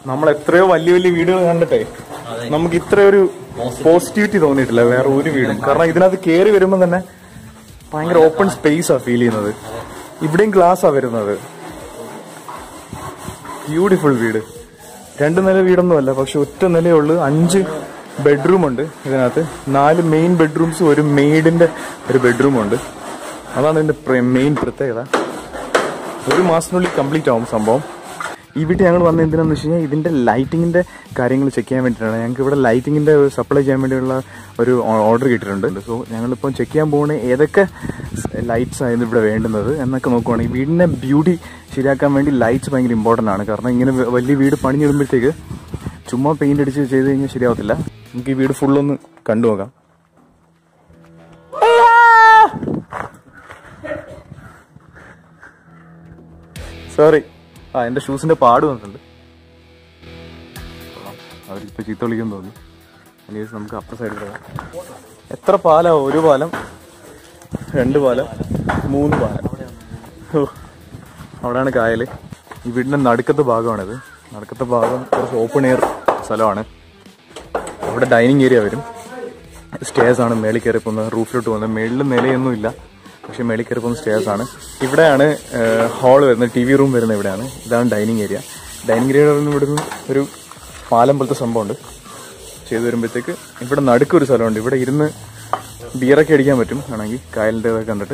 നമ്മൾ എത്രയോ വലിയ വലിയ വീടുകൾ കണ്ടിട്ടേ നമുക്ക് ഇത്ര ഒരു പോസിറ്റിവിറ്റി തോന്നിയിട്ടില്ല വേറെ ഒരു വീടും കാരണം ഇതിനകത്ത് കയറി വരുമ്പോൾ തന്നെ ഭയങ്കര ഓപ്പൺ സ്പേസ് ആ ഫീൽ ചെയ്യുന്നത് ഇവിടെയും ഗ്ലാസ് ആ വരുന്നത് ബ്യൂട്ടിഫുൾ വീട് രണ്ട് നില വീടൊന്നുമല്ല പക്ഷെ ഒറ്റ നിലയേ ഉള്ളൂ അഞ്ച് ബെഡ്റൂം ഉണ്ട് ഇതിനകത്ത് നാല് മെയിൻ ബെഡ്റൂംസ് ഒരു മെയ്ഡിന്റെ ഒരു ബെഡ്റൂം ഉണ്ട് അതാണ് ഇതിന്റെ മെയിൻ പ്രത്യേകത ഒരു മാസത്തിനുള്ളിൽ കംപ്ലീറ്റ് ആവും സംഭവം ഈ വീട്ടിൽ ഞങ്ങൾ വന്ന എന്തിനാന്ന് വെച്ച് കഴിഞ്ഞാൽ ഇതിന്റെ ലൈറ്റിങ്ങിന്റെ കാര്യങ്ങൾ ചെക്ക് ചെയ്യാൻ വേണ്ടിയിട്ടാണ് ഞങ്ങൾക്ക് ഇവിടെ ലൈറ്റിങ്ങിന്റെ സപ്ലൈ ചെയ്യാൻ വേണ്ടിയുള്ള ഒരു ഓർഡർ കിട്ടിയിട്ടുണ്ട് സോ ഞങ്ങളിപ്പം ചെക്ക് ചെയ്യാൻ പോകുന്ന ഏതൊക്കെ ലൈറ്റ്സ് ആയിരുന്നു ഇവിടെ വേണ്ടുന്നത് എന്നൊക്കെ നോക്കുവാണെങ്കിൽ വീടിന്റെ ബ്യൂട്ടി ശരിയാക്കാൻ വേണ്ടി ലൈറ്റ്സ് ഭയങ്കര ഇമ്പോർട്ടൻ്റ് ആണ് കാരണം ഇങ്ങനെ വ- വലിയ വീട് പണിഞ്ഞിടുമ്പോഴത്തേക്ക് ചുമ്മാ പെയിന്റ് അടിച്ച് ചെയ്ത് കഴിഞ്ഞാൽ ശരിയാവത്തില്ല നമുക്ക് ഈ വീട് ഫുള്ളൊന്ന് കണ്ടു നോക്കാം സോറി ആ എന്റെ ഷൂസിന്റെ പാട് വന്നിട്ടുണ്ട് അവരിപ്പോ ചീത്ത വിളിക്കാൻ തോന്നി എനിവേസ് നമുക്ക് അപ്പുറ സൈഡിൽ എത്ര പാലാ ഒരു പാലം രണ്ട് പാലം മൂന്ന് പാലം ഓ അവിടെയാണ് കായല് ഈ വീടിന്റെ നടുക്കത്തെ ഭാഗമാണിത് നടുക്കത്തെ ഭാഗം കുറച്ച് ഓപ്പൺ എയർ സ്ഥലമാണ് അവിടെ ഡൈനിങ് ഏരിയ വരും സ്റ്റേഴ്സ് ആണ് മേളിൽ കയറി പോകുന്നത് റൂഫിലോട്ട് പോകുന്നത് മേളിൽ നിലയൊന്നും ഇല്ല പക്ഷെ മേളിൽ കയറി പോകുന്ന സ്റ്റേഴ്സ് ആണ് ഇവിടെയാണ് ഹാൾ വരുന്നത് ടി വി റൂം വരുന്നത് ഇവിടെയാണ് ഇതാണ് ഡൈനിങ് ഏരിയ ഡൈനിങ് ഏരിയ ഇവിടുന്ന് ഒരു പാലം പോലത്തെ സംഭവമുണ്ട് ചെയ്തു വരുമ്പോഴത്തേക്ക് ഇവിടെ നടുക്ക് ഒരു സ്ഥലമുണ്ട് ഇവിടെ ഇരുന്ന് ബിയറൊക്കെ അടിക്കാൻ പറ്റും ആണെങ്കിൽ കായലിൻ്റെ ഇതൊക്കെ കണ്ടിട്ട്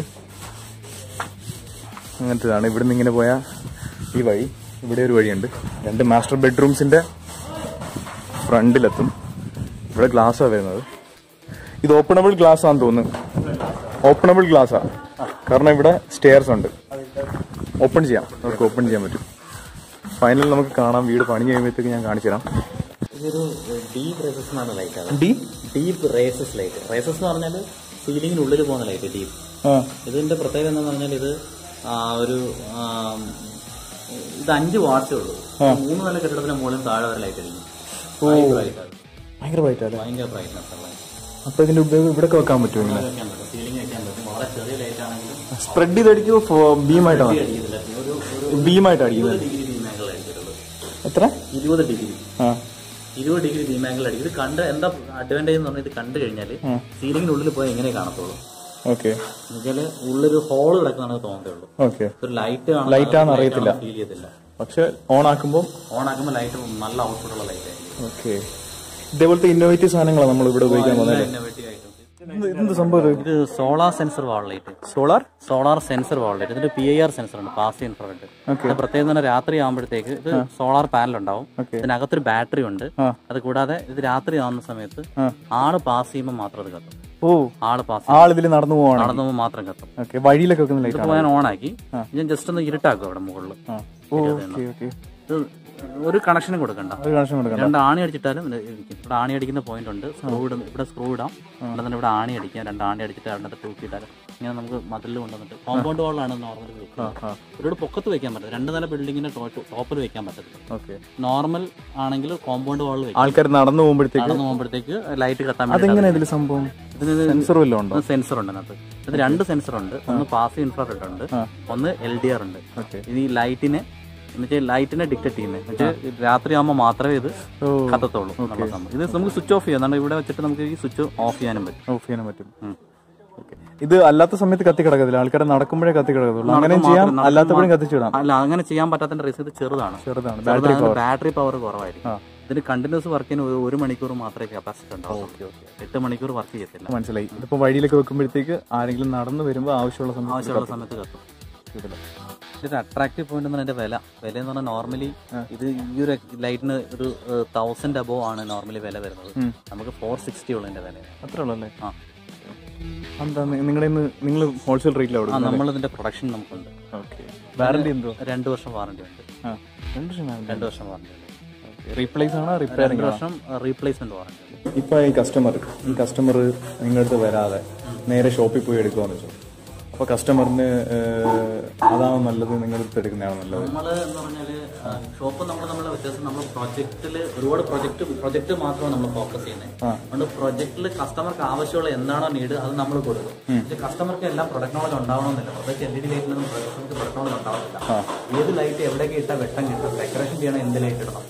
അങ്ങനത്തേതാണ് ഇവിടുന്ന് ഇങ്ങനെ പോയാൽ ഈ വഴി ഇവിടെ ഒരു വഴിയുണ്ട് രണ്ട് മാസ്റ്റർ ബെഡ്റൂംസിന്റെ ഫ്രണ്ടിലെത്തും ഇവിടെ ഗ്ലാസ്സാണ് വരുന്നത് ഇത് ഓപ്പണബിൾ ഗ്ലാസ് ആണെന്ന് തോന്നുന്നു ഓപ്പണബിൾ ഗ്ലാസ്സാ കാരണം ഇവിടെ സ്റ്റെയർസ് ഉണ്ട് ഓപ്പൺ ചെയ്യാം നമുക്ക് ഓപ്പൺ ചെയ്യാൻ പറ്റും ഫൈനൽ നമുക്ക് കാണാം വീട് പണി കഴിയുമ്പോഴത്തേക്ക് ഞാൻ കാണിച്ചു തരാം ഇതൊരു ഡീപ് റേസസ് എന്നാണ് ലൈറ്റ് അത് ഡി ഡീപ് റേസസ് ലൈറ്റ് റേസസ് എന്ന് പറഞ്ഞാൽ സീലിംഗിനുള്ളിൽ പോകുന്ന ലൈറ്റ് ഡീപ് ആ ഇതിന്റെ പ്രത്യേകത എന്താന്ന് പറഞ്ഞാൽ ഇത് ആ, ഒരു ആം, ഇത് അഞ്ച് വാട്സേ ഉള്ളൂ മൂന്ന് നില കെട്ടിടത്തിന് മുകളിൽ താഴെ വരെ ലൈറ്റ് അടിക്കും ഭയങ്കര ബ്രൈറ്റ് അല്ലേ ഭയങ്കര ബ്രൈറ്റ്നസ് ഉള്ള അപ്പൊ ഇതിന്റെ ഉപയോഗം ഇവിടെ വെക്കാൻ പറ്റുമോ ഇങ്ങനെ വെക്കാൻ പറ്റും സീലിംഗ് വെക്കാൻ പറ്റും വളരെ ചെറിയ ലൈറ്റ് ആണെങ്കിലും സ്പ്രെഡ് ചെയ്തടിക്കുമോ ബീമായിട്ടാണ് അടിക്കത്തില്ല ഒരു ഒരു ബീമായിട്ട് അടിക്കുന്നത് ഡിഗ്രി ബീം ആംഗിൾ അടിക്കത്തുള്ളൂ എത്ര ഇരുപത് ഡിഗ്രി ആ ഇരുപത് ഡിഗ്രി ബീം ആംഗിൾ അടിക്കും ഇത് കണ്ട് എന്താ അഡ്വാൻറ്റേജ് എന്ന് പറഞ്ഞാൽ ഇത് കണ്ടു കഴിഞ്ഞാൽ സീലിംഗിനുള്ളിൽ പോയി എങ്ങനെ കാണത്തുള്ളൂ ഓക്കെ എന്നുവെച്ചാല് ഉള്ളൊരു ഹോള് കിടക്കുന്നതാണ് തോന്നത്തേ ഉള്ളൂ ഓക്കെ ഒരു ലൈറ്റ് Light ആണെന്ന് അറിയത്തില്ല. ഫീൽ ചെയ്യത്തില്ല പക്ഷെ ഓൺ ആക്കുമ്പോൾ ഓൺ ആക്കുമ്പോൾ ലൈറ്റ് നല്ല ഔട്ട്പുട്ട് ഉള്ള ലൈറ്റ് ആയിരിക്കും ഓക്കെ ഇതേപോലത്തെ ഇന്നോവേറ്റീവ് സാധനങ്ങളാണ് നമ്മൾ ഇവിടെ ഉപയോഗിക്കാൻ പോകുന്നത് Innovative items. എന്ത് സംഭവം ഇത്? ഇത് solar sensor wall light solar solar sensor wall light ഇതിന്റെ പി ഐ ആർ സെൻസർ ഉണ്ട് പാസ് ഇൻഫ്രാറെഡ് ഇത് പ്രത്യേകം തന്നെ രാത്രി ആകുമ്പോഴത്തേക്ക് ഇത് സോളാർ പാനൽ ഉണ്ടാവും ഇതിനകത്തൊരു ബാറ്ററി ഉണ്ട് ആ. അത് കൂടാതെ ഇത് രാത്രി ആവുന്ന സമയത്ത് ആള് പാസ് ചെയ്യുമ്പോൾ മാത്രം അത് കത്തും ഓ ആള് പാസ് ആളിതിൽ നടന്നു പോവാണ് നടന്നു പോകുമ്പോൾ മാത്രം കത്തും ഓക്കെ വഴിയിലൊക്കെ വെക്കുന്ന ലൈറ്റ് ഇതിപ്പോ ഞാൻ ഓൺ ആക്കി ഞാൻ ജസ്റ്റ് ഒന്ന് ഇരുട്ടാക്കും അവിടെ മുകളിൽ ഓക്കെ ഓക്കെ ഇത് ഒരു കണക്ഷനും കൊടുക്കണ്ട ഒരു കണക്ഷൻ കൊടുക്കണം രണ്ട് ആണി അടിച്ചിട്ടാലും ഇത് ഇരിക്കും ഇവിടെ ആണി അടിക്കുന്ന പോയിന്റ് ഉണ്ട് സ്ക്രൂ ഇടും ഇവിടെ സ്ക്രൂ ഇടാം ഇവിടെ തന്നെ ഇവിടെ ആണി അടിക്കാം രണ്ട് ആണി അടിച്ചിട്ട് അതിനകത്ത് തൂക്കിയിട്ടാലും ഇങ്ങനെ നമുക്ക് മതിലിൽ കൊണ്ടുവന്നിട്ട് കോമ്പൗണ്ട് വാളിലാണ് നോർമൽ വെക്കുന്നത് ഒരുപാട് പൊക്കത്ത് വെക്കാൻ പറ്റില്ല രണ്ട് നില ബിൽഡിങ്ങിന്റെ ടോപ്പിൽ വെക്കാൻ പറ്റത്തില്ല ഓക്കെ നോർമൽ ആണെങ്കിൽ കോമ്പൗണ്ട് വാളിൽ വെക്കാം ആൾക്കാർ നടന്നു പോകുമ്പോഴത്തേക്ക് നടന്നു പോകുമ്പോഴത്തേക്ക് ലൈറ്റ് കത്താൻ വേണ്ടി അതെങ്ങനെ ഇതിൽ സംഭവം ഇതിന് സെൻസർ വല്ലതും ഉണ്ടോ സെൻസർ ഉണ്ട് അതിനകത്ത് ഇത് രണ്ട് സെൻസർ ഉണ്ട് ഒന്ന് പാസ് ഇൻഫ്രാറെഡ് ഉണ്ട് ഒന്ന് എൽ ഡി ആർ ഉണ്ട് ഓക്കെ ഇത് ഈ ലൈറ്റിനെ എന്നുവെച്ചാൽ ലൈറ്റിനെ ഡിക്റ്റേറ്റ് ചെയ്യുന്നത് എന്നുവെച്ചാൽ രാത്രി ആകുമ്പോൾ മാത്രമേ ഇത് ഓ കത്തത്തുള്ളൂ എന്നുള്ള സംഭവം ഇത് നമുക്ക് സ്വിച്ച് ഓഫ് ചെയ്യാം എന്നാൽ ഇവിടെ വെച്ചിട്ട് നമുക്ക് ഈ സ്വിച്ച് ഓഫ് ചെയ്യാനും പറ്റും ഓഫ് ചെയ്യാൻ പറ്റും ഉം. ഓക്കെ ഇത് അല്ലാത്ത സമയത്ത് കത്തി കിടക്കത്തില്ല ആൾക്കാരെ നടക്കുമ്പോഴേ കത്തി കിടക്കത്തുള്ളൂ അങ്ങനെ ചെയ്യാം അല്ലാത്തപ്പോഴും കത്തിച്ചിടാം അല്ല അങ്ങനെ ചെയ്യാൻ പറ്റാത്തതിന്റെ റീസൺ ഇത് ചെറുതാണ് ചെറുതാണ് ചെറുതാണ് ബാറ്ററി പവർ കുറവായിരിക്കും ഇതിന് കണ്ടിന്യൂസ് വർക്കിന് ഒരു- ഒരു മണിക്കൂർ മാത്രമേ കപ്പാസിറ്റി ഉണ്ടാവും എട്ട് മണിക്കൂർ വർക്ക് ചെയ്യത്തില്ല മനസ്സിലായി ഇതിപ്പോ വഴിയിലൊക്കെ വെക്കുമ്പോഴത്തേക്ക് ആരെങ്കിലും നടന്നു വരുമ്പോൾ ആവശ്യമുള്ള സമയത്ത് ആവശ്യമുള്ള സമയത്ത് കത്തും ഇതൊരു അട്രാക്റ്റീവ് പോയിന്റ് എന്ന് പറഞ്ഞാൽ വില വില എന്ന് പറഞ്ഞാൽ നോർമലി ഇത് ഈ ഒരു ലൈറ്റിന് ഒരു തൗസൻഡ് അബോ ആണ് നോർമലി വില വരുന്നത് നമുക്ക് ഫോർ സിക്സ്റ്റി ഉള്ളതിന്റെ വില അത്രേ ഉള്ളൂ അല്ലേ ആ എന്താ നിങ്ങളുടെ നിങ്ങൾ ഹോൾസെയിൽ റേറ്റിലാണ് ആ കൊടുക്കുന്നത് നമ്മൾ ഇതിന്റെ പ്രൊഡക്ഷൻ നമുക്കുണ്ട് ഓക്കെ വാറണ്ടി എന്തോ രണ്ട് വർഷം വാറണ്ടി ഉണ്ട് ആ രണ്ട് വർഷം രണ്ട് വർഷം വാറണ്ടി ഉണ്ട് റീപ്ലേസ് ആണോ റിപ്പയറിംഗ് രണ്ട് വർഷം റീപ്ലേസ്മെന്റ് വാറണ്ടി ഉണ്ട് ഇപ്പൊ ഈ കസ്റ്റമർ ഈ കസ്റ്റമർ നിങ്ങളുടെ അടുത്ത് വരാതെ നേരെ ഷോപ്പിൽ പോയി എടുക്കുവാന്ന് വെച്ചു അപ്പൊ കസ്റ്റമറിന് അതാണോ നല്ലത് നിങ്ങൾ എടുക്കുന്നതാണോ നല്ലത് നമ്മള് എന്ന് പറഞ്ഞാല് ഷോപ്പ് നമ്മൾ നമ്മളെ വ്യത്യാസം നമ്മൾ പ്രൊജക്റ്റില് ഒരുപാട് പ്രൊജക്ട് പ്രൊജക്ട് മാത്രമാണ് നമ്മൾ ഫോക്കസ് ചെയ്യുന്നത് അതുകൊണ്ട് പ്രൊജക്റ്റിൽ കസ്റ്റമർക്ക് ആവശ്യമുള്ള എന്താണോ നീഡ് അത് നമ്മൾ കൊടുക്കും പക്ഷേ കസ്റ്റമർക്ക് എല്ലാം പ്രൊഡക്റ്റ് നോളജ് ഉണ്ടാവണമെന്നില്ല പ്രത്യേകിച്ച് എൽ ഇ ഡി ലൈറ്റിലൊന്നും കസ്റ്റമർക്ക് പ്രൊഡക്റ്റ് നോളജ് ഉണ്ടാവില്ല ഏത് ലൈറ്റ് എവിടെയൊക്കെ ഇട്ടാൽ വെട്ടം കിട്ടും ഡെക്കറേഷൻ ചെയ്യണം എന്ത് ലൈറ്റ് ഇടണം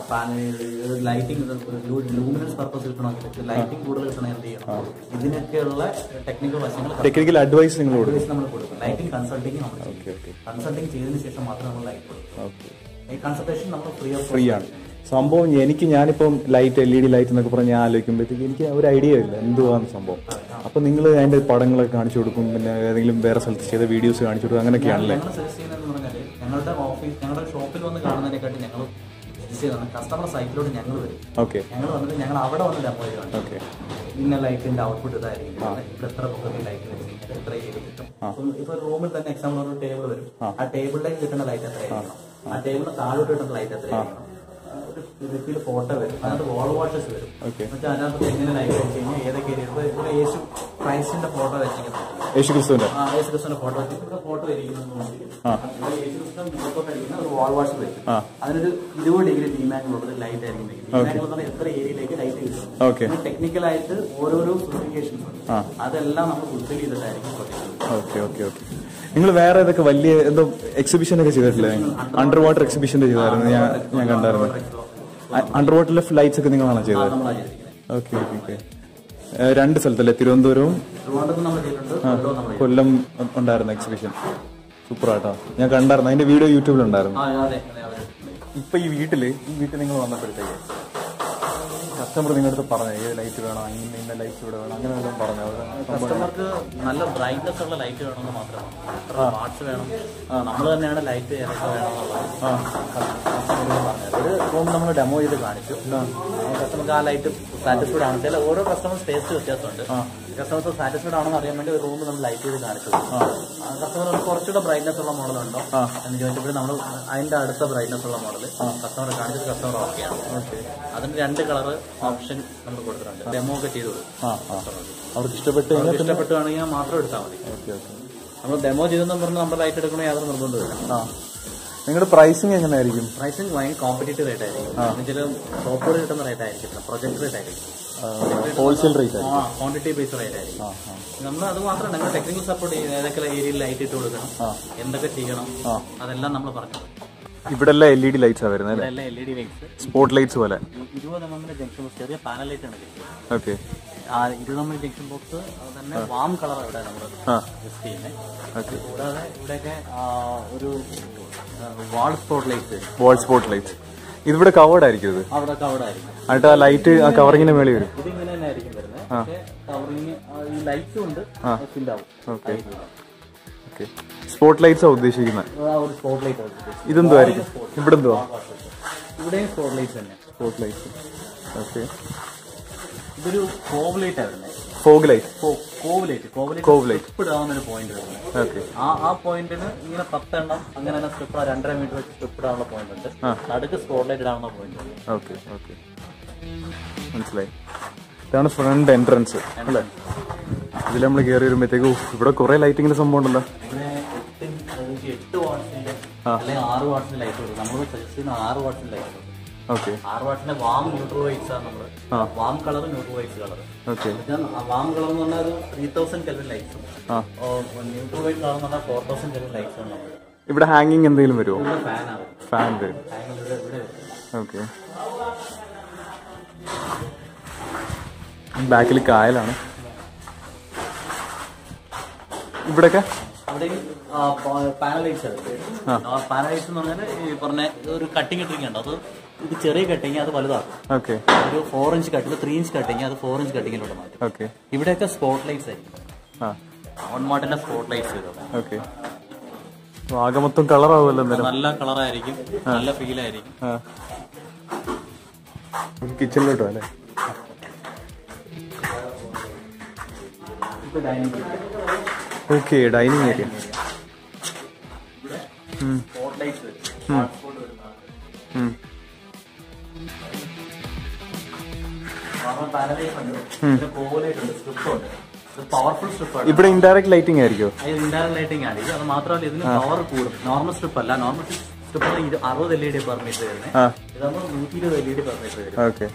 ലൈറ്റിംഗ് ലൂമിനസ് പർപ്പസ് കിട്ടണമെങ്കിൽ ലൈറ്റിംഗ് കൂടുതൽ കിട്ടണം എന്ത് ചെയ്യണം ഇതിനൊക്കെയുള്ള ടെക്നിക്കൽ വശങ്ങൾ ടെക്നിക്കൽ അഡ്വൈസ് നിങ്ങൾ കൊടുക്കും നമ്മൾ കൊടുക്കും ലൈറ്റിംഗ് കൺസൾട്ടിങ് നമ്മൾ ചെയ്യും ഓക്കെ ഓക്കെ കൺസൾട്ടിങ് ചെയ്തതിന് ശേഷം മാത്രം നമ്മൾ ലൈറ്റ് കൊടുക്കും ഓക്കെ ഈ കൺസൾട്ടേഷൻ നമ്മൾ ഫ്രീ ഓഫ് ഫ്രീ ആണ് സംഭവം എനിക്ക് ഞാനിപ്പം light L E D light എന്നൊക്കെ പറഞ്ഞ് ഞാൻ ആലോചിക്കുമ്പോഴത്തേക്ക് എനിക്ക് ഒരു ഐഡിയ ഇല്ല എന്തുവാന്ന് സംഭവം അപ്പൊ നിങ്ങൾ അതിന്റെ പടങ്ങളൊക്കെ കാണിച്ചു കൊടുക്കും പിന്നെ ഏതെങ്കിലും വേറെ സ്ഥലത്ത് ചെയ്ത വീഡിയോസ് കാണിച്ചു കൊടുക്കും അങ്ങനെയൊക്കെയാണല്ലേ ഞങ്ങൾ സജസ്റ്റ് ചെയ്യുന്നതെന്ന് പറഞ്ഞാൽ ഞങ്ങളുടെ ഓഫീസ് ഞങ്ങളുടെ ഷോപ്പിൽ വന്ന് കാണുന്നതിനെക്കാട്ടി ഞങ്ങൾ സജസ്റ്റ് ചെയ്യുന്നത് കസ്റ്റമർ സൈറ്റിലോട്ട് ഞങ്ങൾ വരും ഓക്കെ ഞങ്ങൾ വന്നിട്ട് ഞങ്ങൾ അവിടെ വന്ന് ഡെമോ ചെയ്യുകയാണ് ഓക്കെ ഇന്ന ലൈറ്റിന്റെ ഔട്ട്പുട്ട് ഇതായിരിക്കും ഇവിടെ എത്ര പൊക്കത്തിൽ ലൈറ്റ് വെച്ചിരിക്കുന്നത് എത്ര ഏരിയ കിട്ടും ഇപ്പം ഇപ്പൊ റൂമിൽ തന്നെ എക്സാമ്പിൾ ഒരു ടേബിൾ വരും ആ ടേബിളിലേക്ക് കിട്ടുന്ന ലൈറ്റ് എത്രയായിരിക്കണം ആ ടേബിളിന് താഴോട്ട് കിട്ടുന്ന ലൈറ്റ് എത്രയായിരിക്കണം ആ, ഒരു വ്യക്തിയിൽ ഫോട്ടോ വരും അതിനകത്ത് വാൾ വാഷസ് വരും ഓക്കെ എന്നിട്ട് അതിനകത്ത് എങ്ങനെ ലൈറ്റ് വെച്ച് കഴിഞ്ഞാൽ ഏതൊക്കെ ഏരിയ ഇപ്പൊ ഇവിടെ യേശു ക്രൈസ്റ്റിന്റെ ഫോട്ടോ വെച്ചിരിക്കുന്നത് യേശു ക്രിസ്തുവിന്റെ ആ യേശു ക്രിസ്തുവിന്റെ ഫോട്ടോ വെച്ച് ഇവിടെ ഫോട്ടോ ഇരിക്കുന്നത് ഇവിടെ യേശു ക്രിസ്തു മുഖത്തൊക്കെ ഇരിക്കുന്ന ഒരു വാൾ വാഷ് വെക്കും ആ. അതിനൊരു ഇരുപത് ഡിഗ്രി ഡിമാൻഡിലുള്ളത് ലൈറ്റ് ആയിരിക്കും ഡിമാൻഡ് എന്ന് പറഞ്ഞാൽ എത്ര ഏരിയയിലേക്ക് ലൈറ്റ് കിട്ടും ഓക്കെ ടെക്നിക്കലായിട്ട് ഓരോരോ സ്പെസിഫിക്കേഷൻസ് ഉണ്ട് ആ. അതെല്ലാം നമ്മൾ ഫുൾഫിൽ ചെയ്തിട്ടായിരിക്കും പ്രൊജക്ട് ഓക്കെ ഓക്കെ ഓക്കെ നിങ്ങൾ വേറെ ഏതൊക്കെ വലിയ എന്തോ എക്സിബിഷൻ ഒക്കെ ചെയ്തിട്ടില്ലേ അണ്ടർ വാട്ടർ എക്സിബിഷന്റെ ചെയ്തായിരുന്നു ഞാൻ ഞാൻ കണ്ടായിരുന്നു അണ്ടർ വാട്ടറിലെ ലൈറ്റ്സ് ഒക്കെ നിങ്ങളാണോ ചെയ്തത് നമ്മളാണ് ചെയ്തിരിക്കുന്നത് ഓക്കെ ഓക്കെ ഓക്കെ രണ്ട് സ്ഥലത്തല്ലേ തിരുവനന്തപുരവും ട്രിവാൻഡ്രത്ത് നമ്മൾ ചെയ്തിട്ടുണ്ട് കൊല്ലവും നമ്മൾ കൊല്ലം ഉണ്ടായിരുന്നു എക്സിബിഷൻ സൂപ്പർ ആട്ടോ ഞാൻ കണ്ടായിരുന്നു അതിന്റെ വീഡിയോ യൂട്യൂബിൽ ഉണ്ടായിരുന്നു ആ അതെ അതെ അതെ ഇപ്പൊ ഈ വീട്ടില് ഈ വീട്ടിൽ നിങ്ങൾ വന്നപ്പോഴത്തേക്ക് കസ്റ്റമർ നിങ്ങളുടെ അടുത്ത് പറഞ്ഞു ഏത് ലൈറ്റ് വേണം ഇന്ന ഇന്ന ലൈറ്റ് ഇവിടെ വേണം അങ്ങനെ വല്ലതും പറഞ്ഞു അത് കസ്റ്റമർക്ക് നല്ല ബ്രൈറ്റ്നെസ് ഉള്ള ലൈറ്റ് വേണമെന്ന് മാത്രമാണ് എത്ര വാട്ട്സ് വേണം നമ്മൾ തന്നെയാണ് ലൈറ്റ് ഏതൊക്കെ വേണമെന്നുള്ളത് പറഞ്ഞത് ഒരു റൂം നമ്മൾ ഡെമോ ചെയ്ത് കാണിച്ചു കസ്റ്റമർക്ക് ആ ലൈറ്റ് സാറ്റിസ്ഫൈഡ് ആണ് ചില ഓരോ കസ്റ്റമേഴ്സ് ടേസ്റ്റ് വ്യത്യാസമുണ്ട് കസ്റ്റമർക്ക് സാറ്റിസ്ഫൈഡ് ആണെന്ന് അറിയാൻ വേണ്ടി ഒരു റൂം നമ്മൾ ലൈറ്റ് ചെയ്ത് കാണിച്ചു കസ്റ്റമർ കുറച്ചുകൂടെ ബ്രൈറ്റ്നെസ് ഉള്ള മോഡൽ ഉണ്ടോ എന്ന് ചോദിച്ചപ്പോൾ നമ്മൾ അതിന്റെ അടുത്ത ബ്രൈറ്റ്നെസ് ഉള്ള മോഡൽ കസ്റ്റമർ കാണിച്ചത് കസ്റ്റമർ ഓക്കെയാണ് അതിന് രണ്ട് കളർ ഓപ്ഷൻ നമ്മൾ കൊടുത്തിട്ടുണ്ട് ഡെമോ ഒക്കെ ചെയ്ത് കൊടുക്കും ആ ആ അവർക്ക് ഇഷ്ടപ്പെട്ട് കഴിഞ്ഞാൽ അവർക്ക് ഇഷ്ടപ്പെട്ടുവാണെങ്കിൽ മാത്രം എടുത്താൽ മതി ഓക്കെ ഓക്കെ നമ്മൾ ഡെമോ ചെയ്തെന്നും പറഞ്ഞ് നമ്മുടെ ലൈറ്റ് എടുക്കണോ യാതൊരു നിർബന്ധമില്ല ആ നിങ്ങളുടെ പ്രൈസിങ് എങ്ങനെയായിരിക്കും പ്രൈസിങ് ഭയങ്കര കോമ്പറ്റീറ്റീവ് റേറ്റ് ആയിരിക്കും എന്നുവെച്ചാൽ ഷോപ്പുകൾ കിട്ടുന്ന റേറ്റ് ആയിരിക്കും പ്രൊജക്ട് റേറ്റ് ആയിരിക്കും ഹോൾസെയിൽ റേറ്റ് ആ ക്വാണ്ടിറ്റി ബേസ് റേറ്റ് ആയിരിക്കും നമ്മൾ അത് മാത്രം ഞങ്ങൾ ടെക്നിക്കൽ സപ്പോർട്ട് ചെയ്യും ഏതൊക്കെ ഏരിയയിൽ ലൈറ്റ് ഇട്ട് കൊടുക്കണം എന്തൊക്കെ ചെയ്യണം അതെല്ലാം നമ്മൾ പറഞ്ഞു ഇവിടെ എല്ലാം എൽ ഇ ഡി ലൈറ്റ്സാണ് വരുന്നത് അല്ലേ ഇതെല്ലാം L E D lights spot lights പോലെ ഇരുപത് എം എമ്മിന്റെ ജംഗ്ഷൻ ബോക്സ് ചെറിയ പാനൽ ലൈറ്റ് ആണ് കിട്ടുന്നത് ഓക്കെ ആ ഇരുപത് എം എം ജംഗ്ഷൻ ബോക്സ് തന്നെ വാം കളർ ഇവിടെ നമ്മൾ ആ യൂസ് ചെയ്യുന്നത് ഓക്കെ കൂടാതെ ഇവിടെയൊക്കെ ആ, ഒരു വാൾ സ്പോട്ട് ലൈറ്റ് വരും വാൾ സ്പോട്ട് ലൈറ്റ്സ് ഇതിവിടെ കവേർഡ് ആയിരിക്കും ഇത് അവിടെ കവർഡ് ആയിരിക്കും എന്നിട്ട് ആ ലൈറ്റ് ആ കവറിങ്ങിന്റെ മേളിൽ വരും ഇത് ഇങ്ങനെ തന്നെ ആയിരിക്കും വരുന്നത് പക്ഷേ കവറിങ് ഈ ലൈറ്റ്സും ഉണ്ട് ഫിൽ ആവും ഓക്കെ ഓക്കെ സ്പോട്ട് ലൈറ്റ്സാണ് ഉദ്ദേശിക്കുന്നത് ആ ഒരു സ്പോട്ട് ലൈറ്റ് ഇതെന്തുമായിരിക്കും ഇവിടെ എന്തുവാ ഇവിടെയും സ്പോട്ട് ലൈറ്റ് തന്നെ സ്പോട്ട് ലൈറ്റ്സ് ഓക്കെ ഇതൊരു കോവ് ലൈറ്റ് ആണ് വരുന്നത് fog light cove light cove light cove light strip ഇടാവുന്ന ഒരു പോയിന്റ് വരുന്നത് ഓക്കെ ആ ആ പോയിന്റിന് ഇങ്ങനെ പത്തെണ്ണം അങ്ങനെ തന്നെ സ്ട്രിപ്പ് രണ്ടര മീറ്റർ വെച്ച് സ്ട്രിപ്പ് ഇടാനുള്ള പോയിന്റ് ഉണ്ട് നടുക്ക് സ്പോട്ട് ലൈറ്റ് ഇടാവുന്ന പോയിന്റ് ഉണ്ട് ഓക്കെ ഓക്കെ മനസ്സിലായി ഇതാണ് ഫ്രണ്ട് എൻട്രൻസ് അല്ലേ ഇതിൽ നമ്മൾ കയറി വരുമ്പോഴത്തേക്ക് ഇവിടെ കുറെ ലൈറ്റിങ്ങിന്റെ സംഭവം ഉണ്ടല്ലോ ഇവിടെ എട്ട് അതായത് എട്ട് വാട്സിന്റെ അല്ലെങ്കിൽ ആറ് വാട്സിന്റെ ലൈറ്റ് കൊടുക്കും നമ്മൾ സജസ്റ്റ് ചെയ്യുന്ന ആറ് വാട്സിന്റെ ലൈറ്റ് കൊടുക്കും ഓക്കെ ആറ് വാട്സിന്റെ വാം ന്യൂട്രൽ വൈറ്റ്സ് ആണ് നമ്മൾ warm colour neutral whites colour okay warm colour എന്ന് പറഞ്ഞാൽ ഒരു ത്രീ തൗസൻഡ് കെൽവിൻ ലൈറ്റ്സ് ആ ന്യൂട്രൽ വൈറ്റ് കളർ എന്ന് പറഞ്ഞാൽ ഫോർ തൗസൻഡ് കെൽവിൻ ലൈറ്റ്സ് ആണ് നമ്മൾ ഇവിടെ ഹാങ്ങിങ് എന്തെങ്കിലും വരുമോ ഇവിടെ ഫാനാണ് ഫാൻ വരും ഫാൻ ഇവിടെ ഇവിടെ വരും ഓക്കെ ബാക്കിൽ കായലാണ് ഇവിടെയൊക്കെ അവിടെ പാനലൈറ്റ്സ് പാനലൈറ്റ്സ് എന്ന് പറഞ്ഞാൽ ഈ പറഞ്ഞ ഒരു കട്ടിങ് ഇട്ടിരിക്കുക ഉണ്ട് അത് ഇത് ചെറിയ കട്ടിങ് അത് വലുതാക്കും ഓക്കെ ഒരു four inch cutting three inch cutting അത് ഫോർ ഇഞ്ച് കട്ടിങ്ങിലോട്ട് മാറ്റും ഓക്കെ ഇവിടെയൊക്കെ സ്പോട്ട് ലൈറ്റ്സ് ആയിരിക്കും ആ ഓൺ മാട്ടിന്റെ സ്പോട്ട് ലൈറ്റ്സ് വരും ഓക്കെ ആകെ മൊത്തം കളറാവുമല്ലോ എന്തായാലും നല്ല കളറായിരിക്കും നല്ല ഫീൽ ആയിരിക്കും ആ കിച്ചണിലോട്ടോ അല്ലേ ഇത് dining okay dining area spot lights വരും സ്പോട്ട് വരുന്നതാണ് പാനലൈറ്റ് ഉണ്ട് പിന്നെ കോലൈറ്റ് ഉണ്ട് സ്ട്രിപ്പ് ഉണ്ട് ഇത് പവർഫുൾ സ്ട്രിപ്പാണ് ഇവിടെ ഇൻഡയറക്റ്റ് ലൈറ്റിംഗ് ആയിരിക്കോ ഇത് ഇൻഡയറക്റ്റ് ലൈറ്റിംഗ് ആണ് ഇത് അത് മാത്രമല്ല ഇതിന് പവർ കൂടും നോർമൽ സ്ട്രിപ്പ് അല്ല നോർമൽ സ്ട്രിപ്പ് അറുപത് L E D per metre വരുന്നത് ആ ഇതാകുമ്പോൾ നൂറ്റി ഇരുപത് L E D per metre വരും ഓക്കെ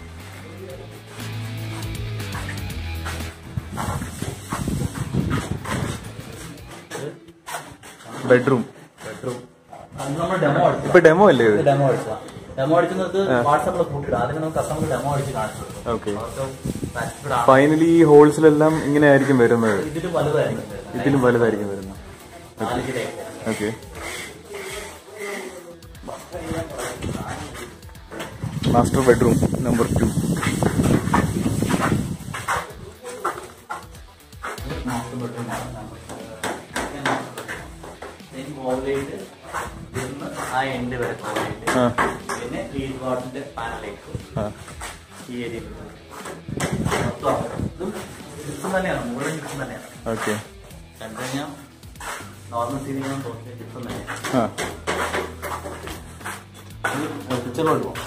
ബെഡ്റൂം ബെഡ്റൂം അത് നമ്മൾ ഡെമോ അടിച്ചു ഇപ്പൊ ഡെമോ അല്ലേ ഇത് ഡെമോ അടിച്ചതാ ഡെമോ അടിക്കുന്നത് വാട്സാപ്പിൽ കൂട്ടിയിടും ആദ്യം നമുക്ക് കസ്റ്റമർ ഡെമോ അടിച്ച് കാണിച്ചു കൊടുക്കും ഓക്കെ അവർക്ക് സാറ്റിസ്ഫൈഡ് ആണ് ഫൈനലി ഈ ഹോൾസിലെല്ലാം ഇങ്ങനെ ആയിരിക്കും വരുന്നത് ഇതിലും വലുതായിരിക്കും വരുന്നത്. ഇതിലും വലുതായിരിക്കും വരുന്നത് നാലിഞ്ചിന്റെ okay master bedroom number two മോളിലേക്ക് ഇരുന്ന് ആ എൻഡ് വരെ മോളിലേക്ക് ആ പിന്നെ ലീഡ് വാർഡിന്റെ പാനലേക്ക് ആ ഈ ഏരിയ മൊത്തം ഇതും ജിപ്സം തന്നെയാണ് മുകളിൽ ജിപ്സം തന്നെയാണ് ഓക്കെ കണ്ടു കഴിഞ്ഞാൽ നോർമൽ സീലിംഗ് തോന്നിയ ജിപ്സം തന്നെയാണ് ആ പിക്ചറിലോട്ട് പോകാം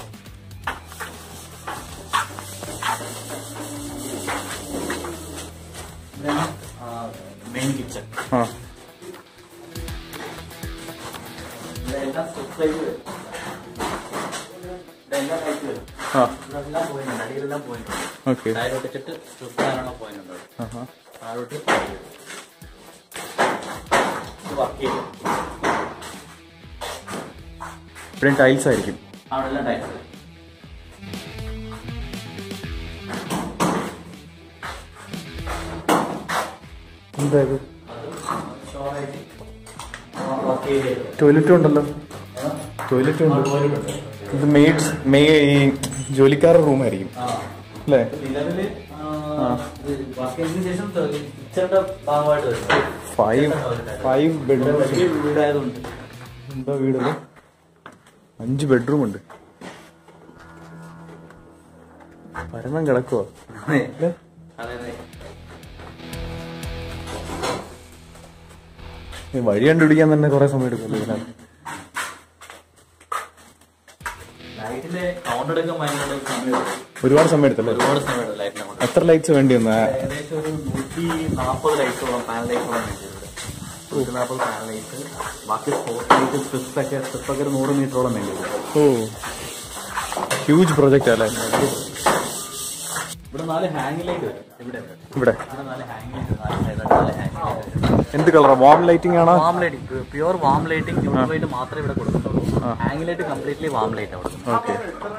മെയിൻ കിച്ചൺ ആ ഇതെല്ലാം സ്റ്റിച്ച് സൈഡ് വരും ഇതെല്ലാം ടൈപ്പ് വരും ആ ഇതെല്ലാം പോയിട്ടുണ്ട് അടിയിലെല്ലാം പോയിട്ടുണ്ട് ഓക്കെ താഴോട്ട് വെച്ചിട്ട് സ്ട്രിപ്പ് ചെയ്യാനുള്ള പോയിട്ടുണ്ട് ആഹാ താഴോട്ട് ഇത് വർക്ക് ചെയ്യും ഇവിടെയും ടൈൽസ് ആയിരിക്കും അവിടെ എല്ലാം ടൈപ്പ് എന്താ ഇത് ഷോറായിട്ട് വർക്ക് ചെയ്ത് ടോയ്ലറ്റും ഉണ്ടല്ലോ ടോയ്ലറ്റും ഉണ്ട് ഇത് മെയ്ഡ്സ് മെയ് ഈ ജോലിക്കാരുടെ റൂമായിരിക്കും ആ അല്ലേ നിലവില് വർക്ക് ചെയ്തതിനു ശേഷം കിച്ചണിന്റെ ഭാഗമായിട്ട് വരും ഫൈവ് ഫൈവ് ബെഡ്റൂം വലിയ വീടായതുകൊണ്ട് എന്താ വീടത് അഞ്ച് ബെഡ്റൂം ഉണ്ട് പരന്നം കിടക്കുവോ അതെ അതെ ഈ വഴി കണ്ടുപിടിക്കാൻ തന്നെ കുറെ സമയം എടുക്കുമല്ലോ ഇതിനകത്ത് ലൈറ്റിന്റെ കൗണ്ട് എടുക്കാൻ ഭയങ്കര സമയം എടുക്കും. ഒരുപാട് സമയം എടുത്തല്ലേ ഒരുപാട് സമയം എടുക്കും ലൈറ്റിനെ കൊണ്ട് എത്ര ലൈറ്റ്സ് വേണ്ടി വന്നാ ഏകദേശം ഒരു നൂറ്റി നാൽപ്പത് ലൈറ്റോളം പാനൽ ലൈറ്റോളം വേണ്ടി വരും നൂറ്റി നാൽപ്പത് പാനൽ ലൈറ്റ് ബാക്കി സ്പോട്ട് ലൈറ്റ് സ്ട്രിപ്പൊക്കെ സ്ട്രിപ്പൊക്കെ ഒരു നൂറ് മീറ്ററോളം വേണ്ടി വരും ഓ ഹ്യൂജ് പ്രൊജക്റ്റ് അല്ലേ ഇവിടെ നാല് ഹാങ് ലൈറ്റ് വരും ഇവിടെ വരും. ഇവിടെ ഇവിടെ നാല് ഹാങ് ലൈറ്റ് നാല് side ആയിട്ട് നാല് ഹാങ് ലൈറ്റ് വരും എന്ത് കളറാ വാം ലൈറ്റിംഗ് ആണോ warm lighting pure warm lighting neutral light മാത്രമേ ഇവിടെ കൊടുക്കുന്നുള്ളൂ hang light completely warm light അവിടെ ഓക്കെ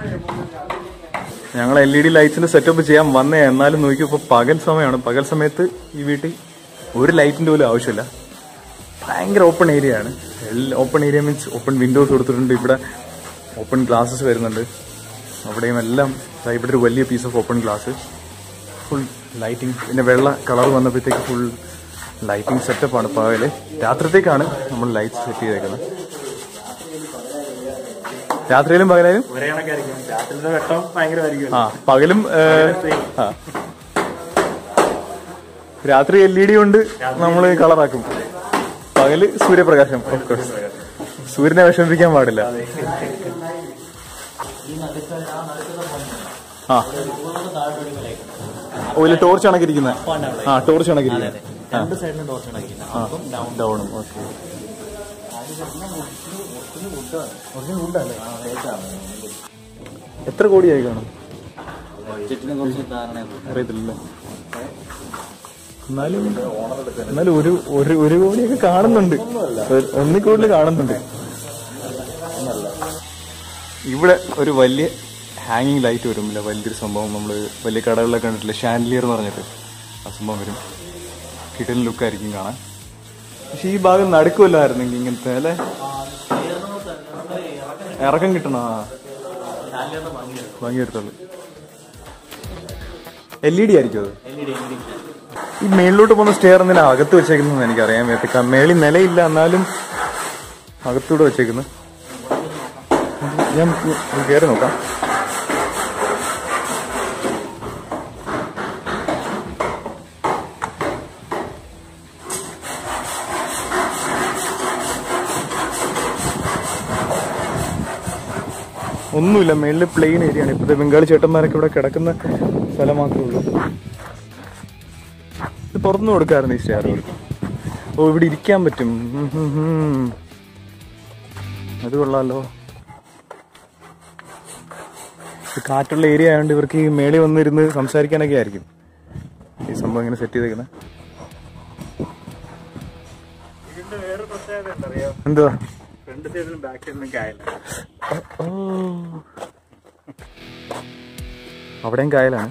ഞങ്ങൾ എൽ ഇ ഡി ലൈറ്റ്സിന്റെ സെറ്റപ്പ് ചെയ്യാൻ വന്നേ എന്നാലും നോക്കി ഇപ്പൊ പകൽ സമയമാണ് പകൽ സമയത്ത് ഈ വീട്ടിൽ ഒരു ലൈറ്റിന്റെ പോലും ആവശ്യമില്ല ഭയങ്കര ഓപ്പൺ ഏരിയ ആണ് open area means open windows കൊടുത്തിട്ടുണ്ട് ഇവിടെ ഓപ്പൺ ഗ്ലാസസ് വരുന്നുണ്ട് അവിടെയും എല്ലാം ദാ ഇവിടെ ഒരു വലിയ piece of open glass full lighting പിന്നെ വെള്ള കളർ വന്നപ്പോഴത്തേക്ക് ഫുൾ ലൈറ്റിംഗ് സെറ്റപ്പാണ് പകല് രാത്രിത്തേക്കാണ് നമ്മൾ ലൈറ്റ് സെറ്റ് ചെയ്തേക്കുന്നത് രാത്രിയിലും പകലായാലും ഒരേ കണക്കായിരിക്കും രാത്രിയിലെ വെട്ടം ഭയങ്കരമായിരിക്കും ആ പകലും ഏ, ആ. രാത്രി എൽ ഇ ഡി കൊണ്ട് നമ്മൾ കളറാക്കും പകല് സൂര്യപ്രകാശം ഓഫ് കോഴ്സ് സൂര്യനെ വിഷമിപ്പിക്കാൻ പാടില്ല ആ ഒരു ടോർച്ച് കണക്കിരിക്കുന്നത് ആ ടോർച്ച് കണക്കിരിക്കുന്നത് രണ്ട് സൈഡിലും ടോർച്ച് അടയ്ക്കുന്നത് അപ്പം ഡൗൺ ഡൗണും ഓക്കെ എത്ര കോടിയായി കാണും ബഡ്ജറ്റിനെ കുറിച്ച് ധാരണയൊന്നും അറിയത്തില്ല എന്നാലും എന്നാലും ഒരു ഒരു ഒരു കോടിയൊക്കെ കാണുന്നുണ്ട് ഒരു- ഒന്നിൽ കൂടുതൽ കാണുന്നുണ്ട് ഇവിടെ ഒരു വലിയ ഹാങ്ങിങ് ലൈറ്റ് വരുമില്ല വലിയൊരു സംഭവം നമ്മൾ വലിയ കടകളിലൊക്കെ കണ്ടിട്ടില്ല ഷാൻഡിലിയർ എന്ന് പറഞ്ഞിട്ട് ആ സംഭവം വരും കിടൽ ലുക്കായിരിക്കും കാണാൻ പക്ഷെ ഈ ഭാഗം നടക്കുമല്ലായിരുന്നെങ്കിൽ ഇങ്ങനത്തെ അല്ലേ ഇറക്കം കിട്ടണം ആ ഭംഗി എടുത്തോളൂ എൽ ഇ ഡി ആയിരിക്കും അത് ഈ മേളിലോട്ട് പോകുന്ന സ്റ്റെയർ എന്തിനാ അകത്ത് വെച്ചേക്കുന്നത് എനിക്കറിയാൻ പറ്റില്ല മേളിൽ നിലയില്ല എന്നാലും അകത്തൂടെ വെച്ചേക്കുന്നത് ഞാൻ കയറി നോക്കാം ഒന്നുമില്ല മേളിൽ പ്ലെയിൻ ഏരിയ ആണ് ഇപ്പോഴത്തെ ബംഗാളി ചേട്ടന്മാരൊക്കെ ഇവിടെ കിടക്കുന്ന സ്ഥലം മാത്രമേ ഉള്ളൂ ഇത് തുറന്നു കൊടുക്കാറുണ്ട് ഈ സ്റ്റെയർ ഓ ഇവിടെ ഇരിക്കാൻ പറ്റും ഉം, ഉം, ഉം. അത് കൊള്ളാലോ ഇത് കാറ്റുള്ള ഏരിയ ആയതുകൊണ്ട് ഇവർക്ക് ഈ മേളിൽ വന്നിരുന്ന് സംസാരിക്കാനൊക്കെ ആയിരിക്കും ഈ സംഭവം ഇങ്ങനെ സെറ്റ് ചെയ്തേക്കുന്നത് ഇതിന്റെ വേറെ പ്രത്യേകത എന്തറിയോ എന്തുവാ ഫ്രണ്ട് സൈഡിലും ബാക്ക് സൈഡിലും കായല ഓ അവിടെയും കായലാണ്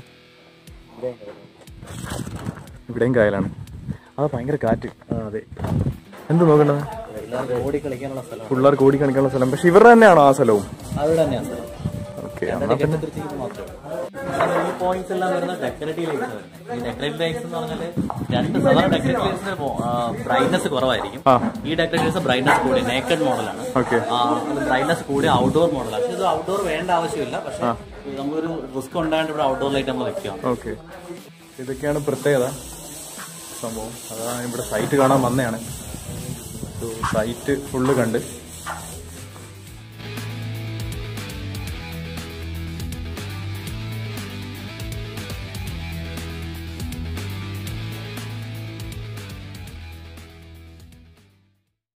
ഇവിടെയും കായലാണ് ആ ഭയങ്കര കാറ്റ് അതെ എന്ത് നോക്കണ്ടത് എല്ലാവർക്കും ഓടി കളിക്കാനുള്ള സ്ഥലം പിള്ളേർക്ക് ഓടി കാണിക്കാനുള്ള സ്ഥലം പക്ഷെ ഇവരുടെ തന്നെയാണോ ആ സ്ഥലവും അവിടെ തന്നെയാണ് സ്ഥലം ഓക്കെ കെട്ടിത്തിരിച്ചിരിക്കുന്നത് മാത്രമേ ഉള്ളൂ. ഈ പോയിന്റ്സ് എല്ലാം വരുന്ന ഡെക്കറേറ്റീവ് ലൈറ്റ്സ് വരുന്നത് ഈ ഡെക്കറേറ്റീവ് ലൈറ്റ്സ് എന്ന് പറഞ്ഞാൽ രണ്ട് സാധാരണ ഡെക്കറേറ്റീവ് ലൈറ്റ്സിന് ബ്രൈറ്റ്നസ് കുറവായിരിക്കും ആ ഈ ഡെക്കറേറ്റീവ്സ് ബ്രൈറ്റ്നസ് കൂടി നേക്കഡ് മോഡലാണ് ഓക്കെ ബ്രൈറ്റ്നസ് കൂടി ഔട്ട്ഡോർ മോഡലാണ് പക്ഷേ ഇത് ഔട്ട്ഡോർ വേണ്ട ആവശ്യമില്ല പക്ഷേ നമുക്കൊരു റിസ്ക് ഉണ്ടായിട്ട് ഇവിടെ ഔട്ട്ഡോർ ലൈറ്റ് നമ്മൾ വെക്കാം ഓക്കെ ഇതൊക്കെയാണ് പ്രത്യേകത സംഭവം അതാണ് ഇവിടെ സൈറ്റ് കാണാൻ വന്നതാണ് സൈറ്റ് ഫുള്ള് കണ്ട്